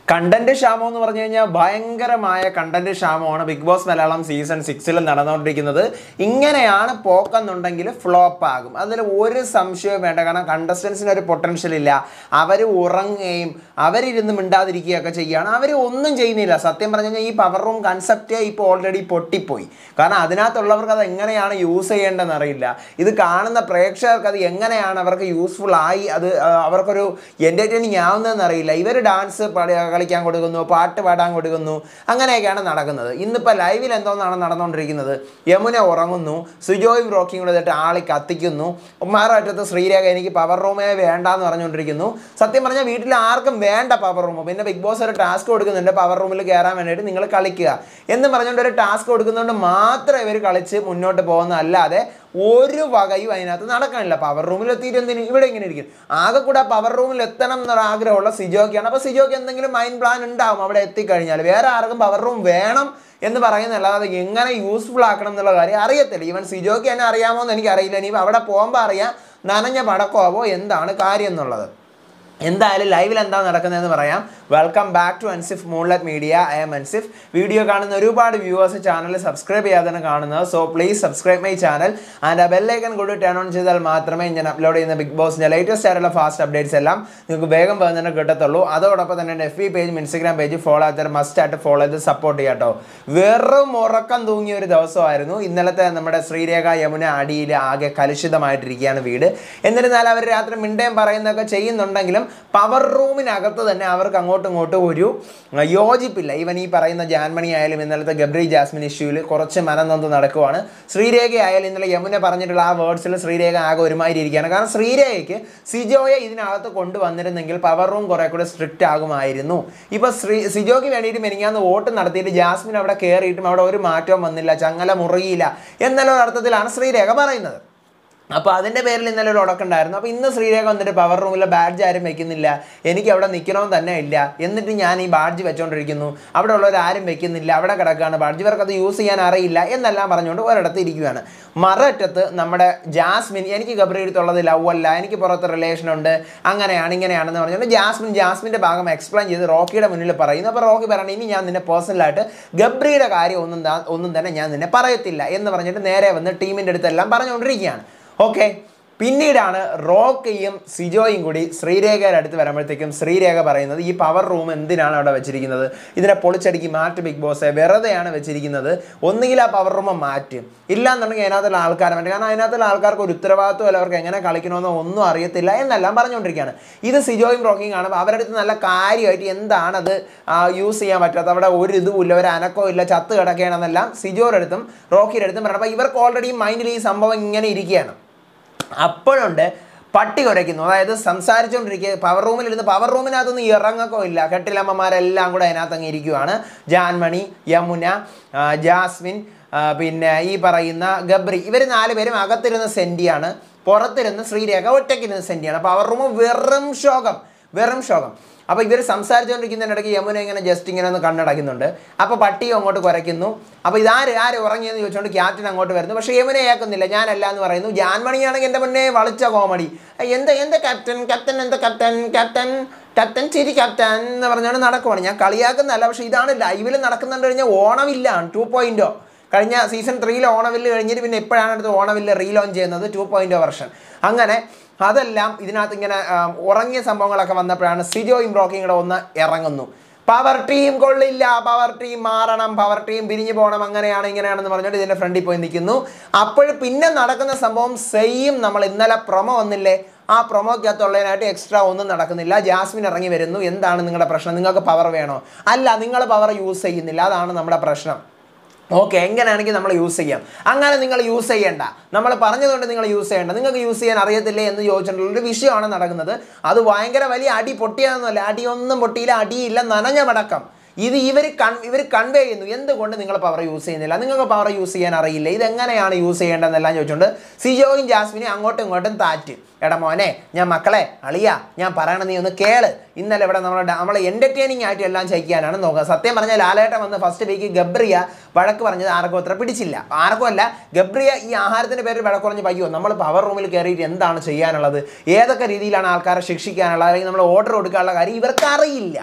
content ക്ഷാമം എന്ന് പറഞ്ഞു കഴിഞ്ഞാൽ ഭയങ്കരമായ കണ്ടന്റ് ക്ഷാമമാണ് ബിഗ് ബോസ് മലയാളം സീസൺ സിക്സിൽ നടന്നുകൊണ്ടിരിക്കുന്നത് ഇങ്ങനെയാണ് പോക്കെന്നുണ്ടെങ്കിൽ ഫ്ലോപ്പ് ആകും അതിൽ ഒരു സംശയവും വേണ്ട കാരണം കണ്ടസ്റ്റൻസിന് ഒരു പൊട്ടൻഷ്യൽ ഇല്ല അവർ ഉറങ്ങുകയും അവരിരുന്ന് മിണ്ടാതിരിക്കുകയൊക്കെ ചെയ്യുകയാണ് അവർ ഒന്നും ചെയ്യുന്നില്ല സത്യം പറഞ്ഞു കഴിഞ്ഞാൽ ഈ പവർ റൂം കൺസെപ്റ്റേ ഇപ്പോൾ ഓൾറെഡി പൊട്ടിപ്പോയി കാരണം അതിനകത്തുള്ളവർക്ക് അത് എങ്ങനെയാണ് യൂസ് ചെയ്യേണ്ടതെന്ന് അറിയില്ല ഇത് കാണുന്ന പ്രേക്ഷകർക്ക് അത് എങ്ങനെയാണ് അവർക്ക് യൂസ്ഫുൾ ആയി അത് ആ, അവർക്കൊരു എൻ്റർടൈനിങ് ആവുന്നതെന്ന് അറിയില്ല ഇവർ ഡാൻസ് കളിക്കാൻ കൊടുക്കുന്നു പാട്ട് പാടാൻ കൊടുക്കുന്നു അങ്ങനെയൊക്കെയാണ് നടക്കുന്നത് ഇന്നിപ്പോൾ ലൈവിൽ എന്തോന്നാണ് നടന്നുകൊണ്ടിരിക്കുന്നത് യമുന ഉറങ്ങുന്നു സുജോയും റോക്കിയും കൂടെ എന്നിട്ട് ആളി കത്തിക്കുന്നു മാററ്റത്ത് ശ്രീരേഖ എനിക്ക് പവർ റൂമേ വേണ്ട എന്ന് പറഞ്ഞുകൊണ്ടിരിക്കുന്നു സത്യം പറഞ്ഞാൽ വീട്ടിൽ ആർക്കും വേണ്ട പവർ റൂം പിന്നെ ബിഗ് ബോസ് ഒരു ടാസ്ക് കൊടുക്കുന്നുണ്ട് പവർ റൂമിൽ കയറാൻ വേണ്ടിയിട്ട് നിങ്ങൾ കളിക്കുക എന്ന് പറഞ്ഞുകൊണ്ട് ഒരു ടാസ്ക് കൊടുക്കുന്നതുകൊണ്ട് മാത്രം ഇവർ കളിച്ച് മുന്നോട്ട് പോകുന്നതല്ലാതെ ഒരു വകയും അതിനകത്ത് നടക്കാനില്ല പവർ റൂമിൽ എത്തിയിട്ട് എന്തിന് ഇവിടെ ഇങ്ങനെ ഇരിക്കും ആകെ കൂടെ പവർ റൂമിൽ എത്തണം എന്നൊരു ആഗ്രഹമുള്ള സിജോക്കാണ് അപ്പോൾ സിജോക്ക് എന്തെങ്കിലും മൈൻഡ് പ്ലാൻ ഉണ്ടാവും അവിടെ എത്തിക്കഴിഞ്ഞാൽ വേറെ ആർക്കും പവർ റൂം വേണം എന്ന് പറയുന്നതല്ലാതെ എങ്ങനെ യൂസ്ഫുൾ ആക്കണം എന്നുള്ള കാര്യം അറിയത്തില്ല ഈവൻ സിജോക്ക് എന്നെ അറിയാമോ എന്ന് എനിക്കറിയില്ല ഇനി അവിടെ പോകുമ്പോൾ അറിയാം നനഞ്ഞ പടക്കമാവോ എന്താണ് കാര്യം എന്നുള്ളത് എന്തായാലും ലൈവിൽ എന്താ നടക്കുന്നതെന്ന് പറയാം welcome back to Ansif moonlet media I am Ansif video കാണുന്ന ഒരുപാട് വ്യൂവേഴ്സ് ചാനൽ സബ്സ്ക്രൈബ് ചെയ്യാതാണ് കാണുന്നത് so please subscribe my channel and ആ ബെല്ലൈക്കൺ കൂടി ടേൺ ഓൺ ചെയ്താൽ മാത്രമേ ഞാൻ അപ്ലോഡ് ചെയ്യുന്ന ബിഗ് ബോസിൻ്റെ ലേറ്റസ്റ്റ് ആയിട്ടുള്ള ഫാസ്റ്റ് അപ്ഡേറ്റ്സ് എല്ലാം നിങ്ങൾക്ക് വേഗം വേഗം തന്നെ കിട്ടത്തുള്ളൂ അതോടൊപ്പം തന്നെ എൻ്റെ എഫ് ബി പേജും ഇൻസ്റ്റഗ്രാം പേജ് ഫോളോ ആച്ചാൽ മസ്റ്റ് ആയിട്ട് ഫോളോ ചെയ്ത് സപ്പോർട്ട് ചെയ്യാം കേട്ടോ വെറും ഉറക്കം തൂങ്ങിയ ഒരു ദിവസമായിരുന്നു ഇന്നലത്തെ നമ്മുടെ ശ്രീരേഖ യമുന അടിയിൽ ആകെ കലുഷിതമായിട്ടിരിക്കുകയാണ് വീട് എന്നിരുന്നാൽ അവർ രാത്രി മിണ്ടയും പറയുന്നതൊക്കെ ചെയ്യുന്നുണ്ടെങ്കിലും പവർ റൂമിനകത്ത് തന്നെ അവർക്ക് അങ്ങോട്ടും ഇങ്ങോട്ടും ഒരു ആ, യോജിപ്പില്ല ഈവൻ ഈ പറയുന്ന ജാൻമണി ആയാലും ഇന്നലത്തെ ഗബ്രി ജാസ്മിൻ ഇഷ്യൂവിൽ കുറച്ച് മനംനൊന്ത് നടക്കുവാണ് ശ്രീരേഖ ആയാലും ഇന്നലെ യമുന പറഞ്ഞിട്ടുള്ള ആ വേർഡ്സിൽ ശ്രീരേഖ ആകെ ഒരുമാതിരി ഇരിക്കുകയാണ് കാരണം ശ്രീരേഖയ്ക്ക് സിജോയെ ഇതിനകത്ത് കൊണ്ടുവന്നിരുന്നെങ്കിൽ പവർ റൂം കുറെ കൂടെ സ്ട്രിക്റ്റ് ആകുമായിരുന്നു ഇപ്പോൾ ശ്രീ സിജോയ്ക്ക് വേണ്ടിയിട്ട് മെനിങ്ങാന്ന് വോട്ട് നടത്തിയിട്ട് ജാസ്മിൻ അവിടെ കയറിയിട്ടും അവിടെ ഒരു മാറ്റവും വന്നില്ല ചങ്ങല മുറുകിയില്ല എന്നുള്ള അർത്ഥത്തിലാണ് ശ്രീരേഖ പറയുന്നത് അപ്പോൾ അതിൻ്റെ പേരിൽ ഇന്നലെ ഒരു ഉടക്കുണ്ടായിരുന്നു അപ്പോൾ ഇന്ന് ശ്രീരേഖ വന്നിട്ട് പവർ റൂമിലെ ബാഡ്ജ് ആരും വെക്കുന്നില്ല എനിക്ക് അവിടെ നിൽക്കണമെന്ന് തന്നെ ഇല്ല എന്നിട്ട് ഞാൻ ഈ ബാഡ്ജ് വെച്ചുകൊണ്ടിരിക്കുന്നു അവിടെ ഉള്ളവർ ആരും വെക്കുന്നില്ല അവിടെ കിടക്കുകയാണ് ബാഡ്ജ് ഇവർക്ക് അത് യൂസ് ചെയ്യാൻ അറിയില്ല എന്നെല്ലാം പറഞ്ഞുകൊണ്ട് ഒരിടത്ത് ഇരിക്കുകയാണ് മററ്റത്ത് നമ്മുടെ ജാസ്മിൻ എനിക്ക് ഗബ്രിയടുത്തുള്ളത് ലവ് അല്ല എനിക്ക് പുറത്ത് റിലേഷൻ ഉണ്ട് അങ്ങനെയാണ് ഇങ്ങനെയാണെന്ന് പറഞ്ഞുകൊണ്ട് ജാസ്മിൻ ജാസ്മിൻ്റെ ഭാഗം എക്സ്പ്ലെയിൻ ചെയ്ത് റോക്കിയുടെ മുന്നിൽ പറയുന്നു അപ്പോൾ റോക്കി പറയണം ഇനി ഞാൻ നിന്നെ പേഴ്സണലായിട്ട് ഗബ്രിയുടെ കാര്യം ഒന്നും താ- ഒന്നും തന്നെ ഞാൻ നിന്നെ പറയത്തില്ല എന്ന് പറഞ്ഞിട്ട് നേരെ വന്ന് ടീമിൻ്റെ അടുത്തെല്ലാം പറഞ്ഞുകൊണ്ടിരിക്കുകയാണ് ഓക്കെ പിന്നീടാണ് റോക്കയും സിജോയും കൂടി ശ്രീരേഖയുടെ അടുത്ത് വരുമ്പോഴത്തേക്കും ശ്രീരേഖ പറയുന്നത് ഈ പവർ റൂം എന്തിനാണ് അവിടെ വെച്ചിരിക്കുന്നത് ഇതിനെ പൊളിച്ചടുക്കി മാറ്റ് ബിഗ് ബോസെ വെറുതെയാണ് വെച്ചിരിക്കുന്നത് ഒന്നുകിൽ ആ പവർ റൂം മാറ്റ് ഇല്ലാന്നുണ്ടെങ്കിൽ അതിനകത്തുള്ള ആൾക്കാരെ വേണ്ടി കാരണം അതിനകത്തുള്ള ആൾക്കാർക്ക് ഒരു ഉത്തരവാദിത്വം അല്ല അവർക്ക് എങ്ങനെ കളിക്കണമെന്നോ ഒന്നും അറിയത്തില്ല എന്നെല്ലാം പറഞ്ഞുകൊണ്ടിരിക്കുകയാണ് ഇത് സിജോയും റോക്കിയും കാണുമ്പോൾ അവരുടെ അടുത്ത് നല്ല കാര്യമായിട്ട് എന്താണത് യൂസ് ചെയ്യാൻ പറ്റാത്ത അവിടെ ഒരു ഇതും ഇല്ല ഒരു അനക്കോ ഇല്ല ചത്ത് കിടക്കുകയാണെന്നെല്ലാം സിജോയുടെ അടുത്തും റോക്കിയുടെ അടുത്തും പറയണം അപ്പോൾ ഇവർക്ക് ഓൾറെഡി മൈൻഡിൽ ഈ സംഭവം ഇങ്ങനെ ഇരിക്കുകയാണ് അപ്പോഴുണ്ട് പട്ടി കുരയ്ക്കുന്നു അതായത് സംസാരിച്ചുകൊണ്ടിരിക്കുക പവർ റൂമിലിരുന്ന് പവർ റൂമിനകത്തൊന്നും ഇറങ്ങക്കോ ഇല്ല കെട്ടിലമ്മമാരെല്ലാം കൂടെ അതിനകത്ത് അങ്ങ് ഇരിക്കുവാണ് ജാൻമണി യമുന ആ, ജാസ്മിൻ ആ, പിന്നെ ഈ പറയുന്ന ഗബ്രി ഇവർ നാല് പേരും അകത്തിരുന്ന് സെൻറ്റിയാണ് പുറത്തിരുന്ന് ശ്രീരേഖ ഒറ്റയ്ക്കിരുന്ന് സെൻറ്റിയാണ് പവർ റൂം വെറും ശോകം വെറും ശോകം അപ്പോൾ ഇവർ സംസാരിച്ചുകൊണ്ടിരിക്കുന്നതിനിടയ്ക്ക് യമുന ഇങ്ങനെ ജസ്റ്റ് ഇങ്ങനെ ഒന്ന് കണ്ണടയ്ക്കുന്നുണ്ട് അപ്പോൾ പട്ടി അങ്ങോട്ട് കുരയ്ക്കുന്നു അപ്പോൾ ഇതാര് ആര് ഉറങ്ങിയെന്ന് ചോദിച്ചുകൊണ്ട് ക്യാപ്റ്റൻ അങ്ങോട്ട് വരുന്നു പക്ഷേ യമുന ഏക്കുന്നില്ല ഞാനല്ല എന്ന് പറയുന്നു ജാൻമണിയാണെങ്കിൽ എൻ്റെ മുന്നേ വളിച്ച കോമഡി എന്താ എന്താ ക്യാപ്റ്റൻ ക്യാപ്റ്റൻ എന്താ ക്യാപ്റ്റൻ ക്യാപ്റ്റൻ ക്യാപ്റ്റൻ ചിരി ക്യാപ്റ്റൻ എന്ന് പറഞ്ഞുകൊണ്ട് നടക്കുവാണ് ഞാൻ കളിയാക്കുന്നതല്ല പക്ഷേ ഇതാണ് ലൈവിൽ നടക്കുന്നുണ്ട് കഴിഞ്ഞാൽ ഓണമില്ല ടു പോയിൻറ്റോ കഴിഞ്ഞ സീസൺ ത്രീയിൽ ഓണവില്ല് കഴിഞ്ഞിട്ട് പിന്നെ എപ്പോഴാണ് അടുത്ത് ഓണവില്ല് റീലോഞ്ച് ചെയ്യുന്നത് ടു പോയിൻറ്റോ വെർഷൻ അങ്ങനെ അതെല്ലാം ഇതിനകത്ത് ഇങ്ങനെ ആ, ഉറങ്ങിയ സംഭവങ്ങളൊക്കെ വന്നപ്പോഴാണ് സിജോയും റോക്കിയും കൂടെ ഒന്ന് ഇറങ്ങുന്നു പവർ ടീം കൊള്ളില്ല പവർ ടീം മാറണം പവർ ടീം പിരിഞ്ഞു പോകണം അങ്ങനെയാണ് ഇങ്ങനെയാണെന്ന് പറഞ്ഞിട്ട് ഇതിൻ്റെ ഫ്രണ്ടിൽ പോയി നിൽക്കുന്നു അപ്പോൾ പിന്നെ നടക്കുന്ന സംഭവം സെയിം നമ്മൾ ഇന്നലെ പ്രൊമോ വന്നില്ലേ ആ പ്രൊമോക്കകത്തുള്ളതിനായിട്ട് എക്സ്ട്രാ ഒന്നും നടക്കുന്നില്ല ജാസ്മിൻ ഇറങ്ങി വരുന്നു എന്താണ് നിങ്ങളുടെ പ്രശ്നം നിങ്ങൾക്ക് പവർ വേണോ അല്ല നിങ്ങൾ പവർ യൂസ് ചെയ്യുന്നില്ല അതാണ് നമ്മുടെ പ്രശ്നം ഓക്കെ എങ്ങനെയാണെങ്കിൽ നമ്മൾ യൂസ് ചെയ്യാം അങ്ങനെ നിങ്ങൾ യൂസ് ചെയ്യേണ്ട നമ്മൾ പറഞ്ഞതുകൊണ്ട് നിങ്ങൾ യൂസ് ചെയ്യേണ്ട നിങ്ങൾക്ക് യൂസ് ചെയ്യാൻ അറിയത്തില്ലേ എന്ന് ചോദിച്ചിട്ടുള്ള ഒരു വിഷയമാണ് നടക്കുന്നത് അത് ഭയങ്കര വലിയ അടി പൊട്ടിയതൊന്നുമല്ല അടിയൊന്നും പൊട്ടിയില്ല അടിയില്ല നനഞ്ഞ മടക്കം ഇത് ഇവർ കൺ ഇവർ കൺവേ ചെയ്യുന്നു എന്തുകൊണ്ട് നിങ്ങൾ പവർ യൂസ് ചെയ്യുന്നില്ല നിങ്ങൾക്ക് പവർ യൂസ് ചെയ്യാൻ അറിയില്ല ഇതെങ്ങനെയാണ് യൂസ് ചെയ്യേണ്ടതെന്നെല്ലാം ചോദിച്ചുകൊണ്ട് സിജോയും ജാസ്മിനും അങ്ങോട്ടും ഇങ്ങോട്ടും താറ്റ് എടാ മോനെ ഞാൻ മക്കളെ അളിയ ഞാൻ പറയണത് നീ ഒന്ന് കേള് ഇന്നലെ ഇവിടെ നമ്മൾ നമ്മൾ എൻ്റർടൈനിങ് ആയിട്ട് എല്ലാം ചെയ്യാനാണ് നോക്കുക സത്യം പറഞ്ഞാൽ ലാലേട്ടൻ വന്ന് ഫസ്റ്റ് വീക്ക് ഗബ്രിയ വഴക്ക് പറഞ്ഞത് ആർക്കും അത്ര പിടിച്ചില്ല ആർക്കും അല്ല ഗബ്രിയ ഈ ആഹാരത്തിൻ്റെ പേരിൽ വഴക്ക് പറഞ്ഞ് പയ്യോ നമ്മൾ പവർ റൂമിൽ കയറിയിട്ട് എന്താണ് ചെയ്യാനുള്ളത് ഏതൊക്കെ രീതിയിലാണ് ആൾക്കാരെ ശിക്ഷിക്കാനുള്ളത് അല്ലെങ്കിൽ നമ്മൾ ഓർഡർ കൊടുക്കാനുള്ള കാര്യം ഇവർക്ക് അറിയില്ല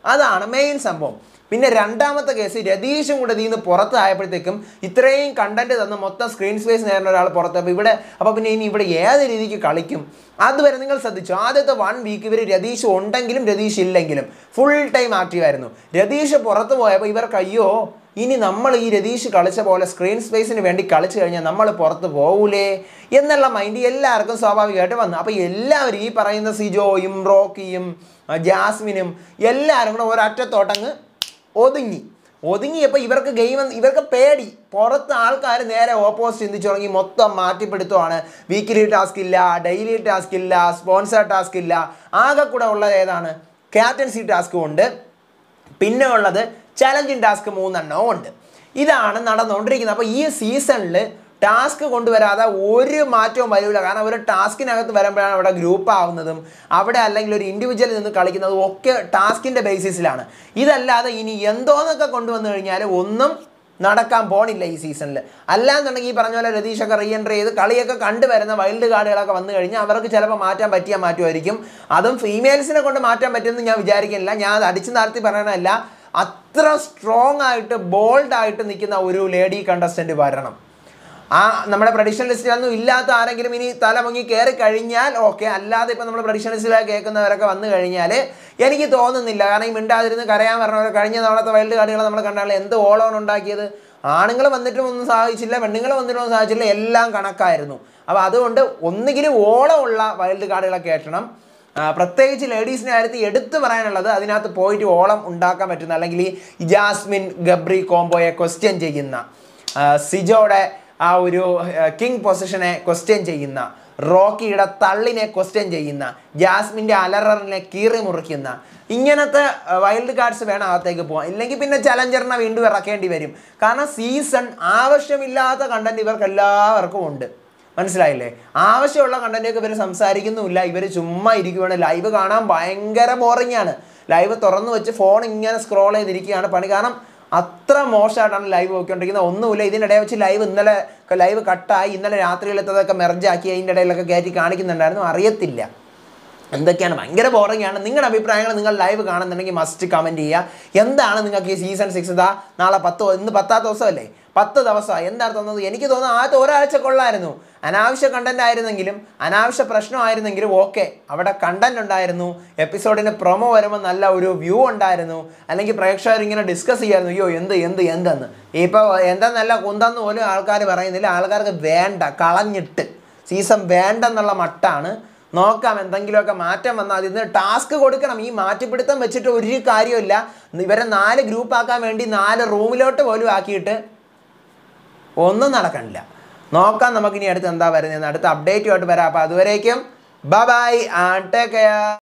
അതാണ് മെയിൻ സംഭവം പിന്നെ രണ്ടാമത്തെ കേസ് രതീഷും കൂടെ ഇതിൽ നിന്ന് പുറത്തായപ്പോഴത്തേക്കും ഇത്രയും കണ്ടന്റ് തന്ന് മൊത്തം സ്ക്രീൻ സ്പേസ് നേരിടുന്ന ഒരാൾ പുറത്ത് അപ്പോൾ ഇവിടെ അപ്പോൾ പിന്നെ ഇനി ഇവിടെ ഏത് രീതിക്ക് കളിക്കും അതുവരെ നിങ്ങൾ ശ്രദ്ധിച്ചു ആദ്യത്തെ വൺ വീക്ക് ഇവർ രതീഷ് ഉണ്ടെങ്കിലും രതീഷ് ഇല്ലെങ്കിലും ഫുൾ ടൈം ആക്റ്റീവ് ആയിരുന്നു രതീഷ് പുറത്ത് പോയപ്പോൾ ഇവർക്ക് അയ്യോ ഇനി നമ്മൾ ഈ രതീഷ് കളിച്ച പോലെ സ്ക്രീൻ സ്പേസിന് വേണ്ടി കളിച്ചു കഴിഞ്ഞാൽ നമ്മൾ പുറത്ത് പോകൂലേ എന്നുള്ള മൈൻഡ് എല്ലാവർക്കും സ്വാഭാവികമായിട്ട് വന്നു അപ്പോൾ എല്ലാവരും ഈ പറയുന്ന സിജോയും റോക്കിയും ആ, ജാസ്മിനും എല്ലാവരും കൂടെ ഒരറ്റത്തോട്ടങ്ങ് ഒതുങ്ങി ഒതുങ്ങിയപ്പോൾ ഇവർക്ക് ഗെയിം ഇവർക്ക് പേടി പുറത്ത് ആൾക്കാർ നേരെ ഓപ്പോസിറ്റ് ചിന്തിച്ചു തുടങ്ങി മൊത്തം മാറ്റിപ്പിടുത്തമാണ് വീക്കിലി ടാസ്ക് ഇല്ല ഡെയിലി ടാസ്ക് ഇല്ല സ്പോൺസർ ടാസ്ക് ഇല്ല ആകെ കൂടെ ഉള്ളത് ഏതാണ് ക്യാപ്റ്റൻസി ടാസ്കും ഉണ്ട് പിന്നെ ഉള്ളത് ചലഞ്ചിങ് ടാസ്ക് മൂന്നെണ്ണവും ഉണ്ട് ഇതാണ് നടന്നുകൊണ്ടിരിക്കുന്നത് അപ്പോൾ ഈ സീസണിൽ ടാസ്ക് കൊണ്ടുവരാതെ ഒരു മാറ്റവും വരില്ല കാരണം ഒരു ടാസ്കിനകത്ത് വരുമ്പോഴാണ് അവിടെ ഗ്രൂപ്പ് ആവുന്നതും അവിടെ അല്ലെങ്കിൽ ഒരു ഇൻഡിവിജ്വൽ നിന്ന് കളിക്കുന്നതും ഒക്കെ ടാസ്കിൻ്റെ ബേസിസിലാണ് ഇതല്ലാതെ ഇനി എന്തോന്നൊക്കെ കൊണ്ടുവന്നു കഴിഞ്ഞാൽ ഒന്നും നടക്കാൻ പോണില്ല ഈ സീസണിൽ അല്ലാന്നുണ്ടെങ്കിൽ ഈ പറഞ്ഞ പോലെ രതീഷൊക്കെ റീ എൻട്രി ചെയ്ത് കളിയൊക്കെ കണ്ടുവരുന്ന വൈൽഡ് കാർഡുകളൊക്കെ വന്നു കഴിഞ്ഞാൽ അവർക്ക് ചിലപ്പോൾ മാറ്റാൻ പറ്റിയാൽ മാറ്റുമായിരിക്കും അതും ഫീമെയിൽസിനെ കൊണ്ട് മാറ്റാൻ പറ്റുമെന്ന് ഞാൻ വിചാരിക്കുന്നില്ല ഞാൻ അത് അടിച്ചു നടത്തി പറയണമല്ല അത്ര സ്ട്രോങ് ആയിട്ട് ബോൾഡ് ആയിട്ട് നിൽക്കുന്ന ഒരു ലേഡി കണ്ടസ്റ്റന്റ് വരണം ആ നമ്മുടെ പ്രഡിഷൻ ലിസ്റ്റിലൊന്നും ഇല്ലാത്ത ആരെങ്കിലും ഇനി തലമുങ്ങി കയറി കഴിഞ്ഞാൽ ഓക്കെ അല്ലാതെ ഇപ്പം നമ്മൾ പ്രഡിഷൻ ലിസ്റ്റിലൊക്കെ കേൾക്കുന്നവരൊക്കെ വന്നു കഴിഞ്ഞാൽ എനിക്ക് തോന്നുന്നില്ല കാരണം ഈ മിണ്ടാതിരുന്ന് കരയാൻ പറഞ്ഞവരെ കഴിഞ്ഞ തവണത്തെ വൈൽഡ് കാർഡുകൾ നമ്മൾ കണ്ടാൽ എന്ത് ഓളമാണ് ഉണ്ടാക്കിയത് ആണുങ്ങൾ വന്നിട്ടും ഒന്നും സാധിച്ചില്ല പെണ്ണുങ്ങൾ വന്നിട്ടും ഒന്നും സാധിച്ചില്ല എല്ലാം കണക്കായിരുന്നു അപ്പോൾ അതുകൊണ്ട് ഒന്നുകിലും ഓളമുള്ള വൈൽഡ് കാർഡുകളെ കേട്ടണം ആ, പ്രത്യേകിച്ച് ലേഡീസിനെ കാര്യത്തിൽ എടുത്തു പറയാനുള്ളത് അതിനകത്ത് പോയിട്ട് ഓളം ഉണ്ടാക്കാൻ പറ്റുന്ന അല്ലെങ്കിൽ ഈ ജാസ്മിൻ ഗബ്രി കോംബോയെ ക്വസ്റ്റ്യൻ ചെയ്യുന്ന ആ, സിജോയുടെ ആ ഒരു കിങ് പൊസിഷനെ ക്വസ്റ്റ്യൻ ചെയ്യുന്ന റോക്കിയുടെ തള്ളിനെ ക്വസ്റ്റ്യൻ ചെയ്യുന്ന ജാസ്മിൻ്റെ അലററിനെ കീറി മുറിക്കുന്ന ഇങ്ങനത്തെ വൈൽഡ് കാർഡ്സ് വേണം അകത്തേക്ക് പോകാൻ ഇല്ലെങ്കിൽ പിന്നെ ചലഞ്ചറിനെ വീണ്ടും ഇറക്കേണ്ടി വരും കാരണം സീസൺ ആവശ്യമില്ലാത്ത കണ്ടന്റ് ഇവർക്ക് എല്ലാവർക്കും ഉണ്ട് മനസ്സിലായില്ലേ ആവശ്യമുള്ള കണ്ടന്റൊക്കെ ഇവർ സംസാരിക്കുന്നുമില്ല ഇവർ ചുമ്മാ ഇരിക്കുകയാണ് ലൈവ് കാണാൻ ഭയങ്കര ബോറിംഗ് ആണ് ലൈവ് തുറന്നു വെച്ച് ഫോൺ ഇങ്ങനെ സ്ക്രോൾ ചെയ്തിരിക്കുകയാണ് പണി കാരണം അത്ര മോശമായിട്ടാണ് ലൈവ് നോക്കിക്കൊണ്ടിരിക്കുന്നത് ഒന്നുമില്ല ഇതിനിടയിൽ വെച്ച് ലൈവ് ഇന്നലെ ലൈവ് കട്ടായി ഇന്നലെ രാത്രിയിലത്തതൊക്കെ മെർജാക്കി അതിൻ്റെ ഇടയിലൊക്കെ കയറ്റി കാണിക്കുന്നുണ്ടായിരുന്നു അറിയത്തില്ല എന്തൊക്കെയാണ് ഭയങ്കര ബോറിംഗ് ആണ് നിങ്ങളുടെ അഭിപ്രായങ്ങൾ നിങ്ങൾ ലൈവ് കാണുന്നുണ്ടെങ്കിൽ മസ്റ്റ് കമൻറ്റ് ചെയ്യുക എന്താണ് നിങ്ങൾക്ക് ഈ സീസൺ സിക്സ് ഇതാ നാളെ പത്ത് ഇന്ന് പത്താം ദിവസമല്ലേ പത്ത് ദിവസമായി എന്താണ് തോന്നുന്നത് എനിക്ക് തോന്നുന്നു ആദ്യത്തെ ഒരാഴ്ച കൊള്ളായിരുന്നു അനാവശ്യ കണ്ടന്റ് ആയിരുന്നെങ്കിലും അനാവശ്യ പ്രശ്നമായിരുന്നെങ്കിലും ഓക്കെ അവിടെ കണ്ടന്റ് ഉണ്ടായിരുന്നു എപ്പിസോഡിന് പ്രൊമോ വരുമ്പോൾ നല്ല ഒരു വ്യൂ ഉണ്ടായിരുന്നു അല്ലെങ്കിൽ പ്രേക്ഷകർ ഇങ്ങനെ ഡിസ്കസ് ചെയ്യായിരുന്നു അയ്യോ എന്ത് എന്ത് എന്തെന്ന് ഇപ്പോൾ എന്തെന്നല്ല കുന്തെന്ന് പോലും ആൾക്കാർ പറയുന്നില്ല ആൾക്കാർക്ക് വേണ്ട കളഞ്ഞിട്ട് സീസൺ വേണ്ടെന്നുള്ള മട്ടാണ് നോക്കാം എന്തെങ്കിലുമൊക്കെ മാറ്റം വന്നാൽ അതിൽ നിന്ന് ടാസ്ക് കൊടുക്കണം ഈ മാറ്റിപ്പിടുത്തം വെച്ചിട്ട് ഒരു കാര്യമില്ല ഇവരെ നാല് ഗ്രൂപ്പ് ആക്കാൻ വേണ്ടി നാല് റൂമിലോട്ട് പോലും ആക്കിയിട്ട് ഒന്നും നടക്കണില്ല നോക്കാം നമുക്കിനി അടുത്ത് എന്താ വരുന്നത് അടുത്ത അപ്ഡേറ്റുമായിട്ട് വരാം അപ്പോൾ അതുവരേക്കും ബൈ ആൻഡ് ടേക്ക് കെയർ